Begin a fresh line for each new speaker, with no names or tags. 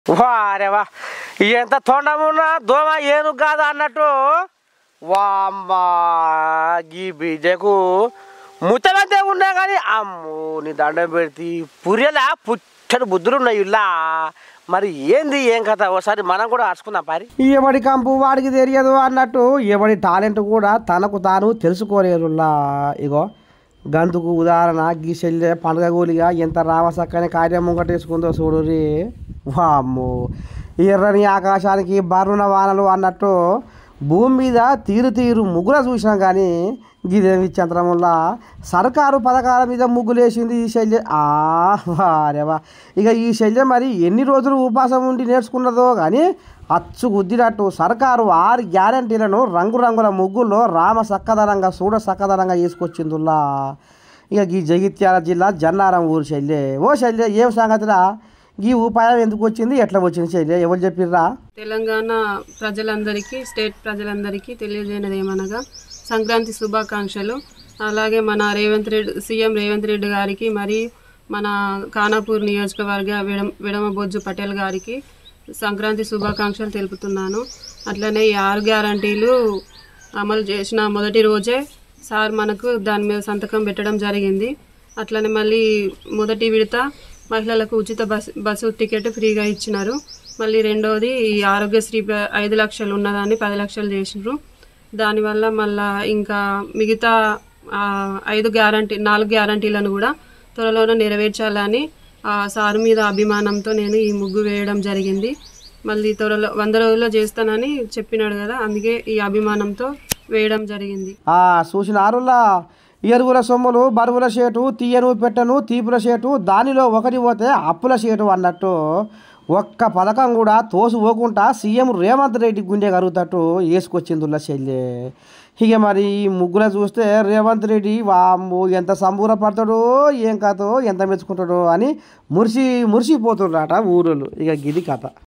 వారే వా ఎంత తొండమున్నా దోమ ఏను కాదు అన్నట్టు వామ్మా గీ బిడ్డకు ముత్తమంతే ఉన్నా కానీ అమ్మో నీ దండం పెడితే పురియలా పుచ్చని బుద్ధులు ఉన్నాయి ఇలా మరి ఏంది ఏం కథ ఒకసారి మనం కూడా అరుచుకుందాం పారి ఎవడి కంపు వాడికి తెలియదు అన్నట్టు ఎవడి టాలెంట్ కూడా తనకు తాను తెలుసుకోలేరులా ఇగో గందుకు ఉదాహరణ గీ చెల్లె పండుగ కూలిగా ఎంత రామసక్కని కార్యం ముంగటేసుకుందో చూడు రే వామ్మో ఎర్రని ఆకాశానికి బరుణ వానలు అన్నట్టు భూమి మీద తీరు తీరు ముగ్గుల చూసినాం కానీ గిదేమి చంద్రముల్లా సర్కారు పథకాల మీద ముగ్గులేసింది ఈ శల్య ఆ వారేవా ఇక ఈ శల్య మరి ఎన్ని రోజులు ఉపాసం ఉండి నేర్చుకున్నదో కానీ అచ్చు గుద్దినట్టు సర్కారు ఆరు గ్యారంటీలను రంగురంగుల ముగ్గుల్లో రామ సక్కదనంగా చూడ సక్కదనంగా తీసుకొచ్చిందుల్లా ఇక ఈ జగిత్యాల జిల్లా జన్నారం ఊరు శల్యే ఓ శల్య ఏం సంగతిరా ఈ ఉపాయం ఎందుకు వచ్చింది ఎట్లా వచ్చింది శల్య ఎవరు చెప్పిర్రా
తెలంగాణ ప్రజలందరికీ స్టేట్ ప్రజలందరికీ తెలియజేయనది ఏమనగా సంక్రాంతి శుభాకాంక్షలు అలాగే మన రేవంత్ రెడ్డి సీఎం రేవంత్ రెడ్డి గారికి మరియు మన ఖానాపూర్ నియోజకవర్గ విడమ విడమబొజ్జు పటేల్ గారికి సంక్రాంతి శుభాకాంక్షలు తెలుపుతున్నాను అట్లనే ఈ ఆరు గ్యారంటీలు అమలు చేసిన మొదటి రోజే సార్ మనకు దాని మీద సంతకం పెట్టడం జరిగింది అట్లనే మళ్ళీ మొదటి విడత మహిళలకు ఉచిత బస్ బస్సు టికెట్ ఫ్రీగా ఇచ్చినారు మళ్ళీ రెండవది ఈ ఆరోగ్యశ్రీ ప- ఐదు లక్షలు ఉన్నదాన్ని పది లక్షలు చేసినారు దానివల్ల మళ్ళా ఇంకా మిగతా ఆ, ఐదు గ్యారంటీ నాలుగు గ్యారంటీలను కూడా త్వరలోనే నెరవేర్చాలని ఆ సార్ మీద అభిమానంతో నేను ఈ ముగ్గు వేయడం జరిగింది మళ్ళీ త్వరలో వంద రోజుల్లో చేస్తానని చెప్పినాడు కదా అందుకే ఈ అభిమానంతో వేయడం జరిగింది
ఆ చూసిన ఆరులా ఎరువుల సొమ్ములు బరువుల షేటు తీయను పెట్టను తీపుల షేటు దానిలో ఒకటి పోతే అప్పుల షేటు అన్నట్టు ఒక్క పథకం కూడా తోసు పోకుండా సీఎం రేవంత్ రెడ్డి గుండె కరుగుతట్టు వేసుకొచ్చిందిలా చెల్లె ఇక మరి ఈ ముగ్గుల చూస్తే రేవంత్ రెడ్డి వామ్ము ఎంత సంబూరపడతాడో ఏం కథో ఎంత మెచ్చుకుంటాడో అని మురిసి మురిసిపోతుండ్రట ఊరోళ్ళు ఇక గిది కథ